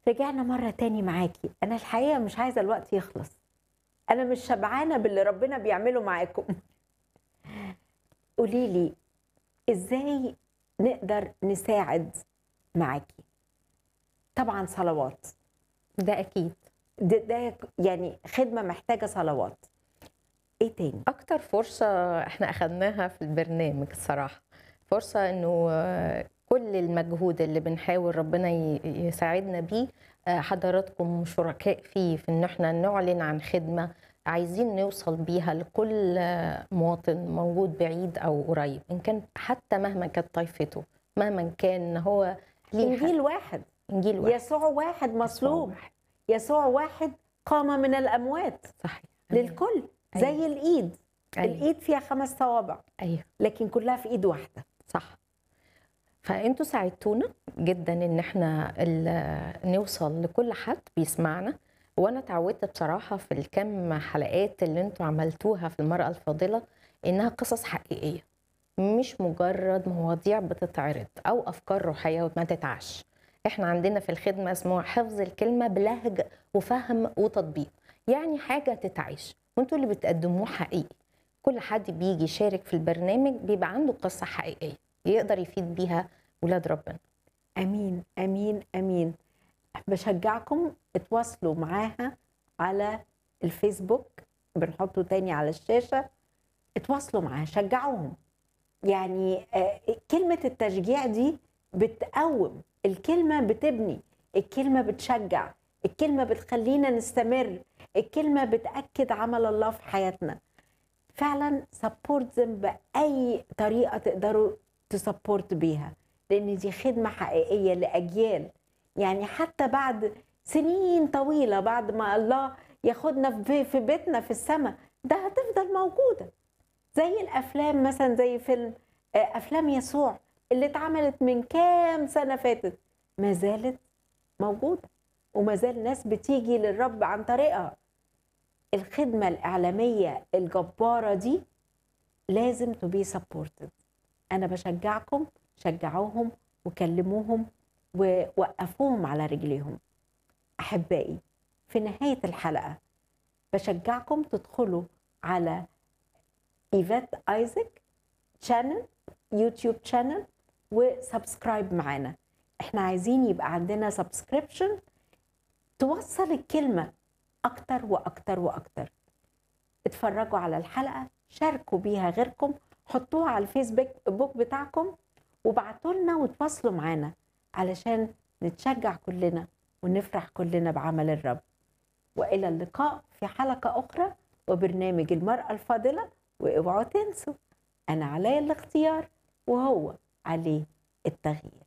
رجعنا مرة تاني معاكي أنا الحقيقة مش عايزة الوقت يخلص أنا مش شبعانة باللي ربنا بيعمله معاكم قولي لي إزاي نقدر نساعد معاكي طبعا صلوات ده اكيد ده, ده يعني خدمة محتاجة صلوات إيه تاني اكتر فرصه احنا اخذناها في البرنامج الصراحه فرصه انه آه، كل المجهود اللي بنحاول ربنا ي- يساعدنا بيه آه، حضراتكم شركاء فيه في ان احنا نعلن عن خدمه عايزين نوصل بيها لكل آه، مواطن موجود بعيد او قريب ان كان حتى مهما كانت طائفته مهما كان هو ليه إنجيل واحد حق. انجيل واحد يسوع واحد مصلوب واحد. يسوع واحد قام من الأموات صحيح للكل زي أيوة. الإيد أيوة. الإيد فيها خمس صوابع ايوه لكن كلها في إيد واحدة صح فانتوا ساعدتونا جدا ان احنا ال- نوصل لكل حد بيسمعنا وانا اتعودت بصراحه في الكم حلقات اللي انتوا عملتوها في المراه الفاضله انها قصص حقيقيه مش مجرد مواضيع بتتعرض او افكار روحيه وما تتعش احنا عندنا في الخدمه اسمها حفظ الكلمه بلهج وفهم وتطبيق يعني حاجه تتعيش وانتوا اللي بتقدموه حقيقي كل حد بيجي يشارك في البرنامج بيبقى عنده قصه حقيقيه يقدر يفيد بيها ولاد ربنا امين امين امين بشجعكم اتواصلوا معاها على الفيسبوك بنحطه تاني على الشاشه اتواصلوا معاها شجعوهم يعني آه، كلمه التشجيع دي بتقوم الكلمه بتبني الكلمه بتشجع الكلمه بتخلينا نستمر الكلمه بتاكد عمل الله في حياتنا فعلا سبورت them باي طريقه تقدروا تسبورت بيها لان دي خدمه حقيقيه لاجيال يعني حتى بعد سنين طويله بعد ما الله ياخدنا في في بيتنا في السماء ده هتفضل موجوده زي الافلام مثلا زي فيلم آه، افلام يسوع اللي اتعملت من كام سنه فاتت ما زالت موجوده وما زال ناس بتيجي للرب عن طريقها الخدمه الاعلاميه الجباره دي لازم تو بي سبورتد انا بشجعكم شجعوهم وكلموهم ووقفوهم على رجليهم احبائي في نهايه الحلقه بشجعكم تدخلوا على ايفات ايزك شانل يوتيوب شانل وسبسكرايب معانا احنا عايزين يبقى عندنا سبسكريبشن توصل الكلمه اكتر واكتر واكتر اتفرجوا على الحلقه شاركوا بيها غيركم حطوها على الفيسبوك بوك بتاعكم وابعتوا لنا وتواصلوا معانا علشان نتشجع كلنا ونفرح كلنا بعمل الرب والى اللقاء في حلقه اخرى وبرنامج المراه الفاضله واوعوا تنسوا انا عليا الاختيار وهو عليه التغيير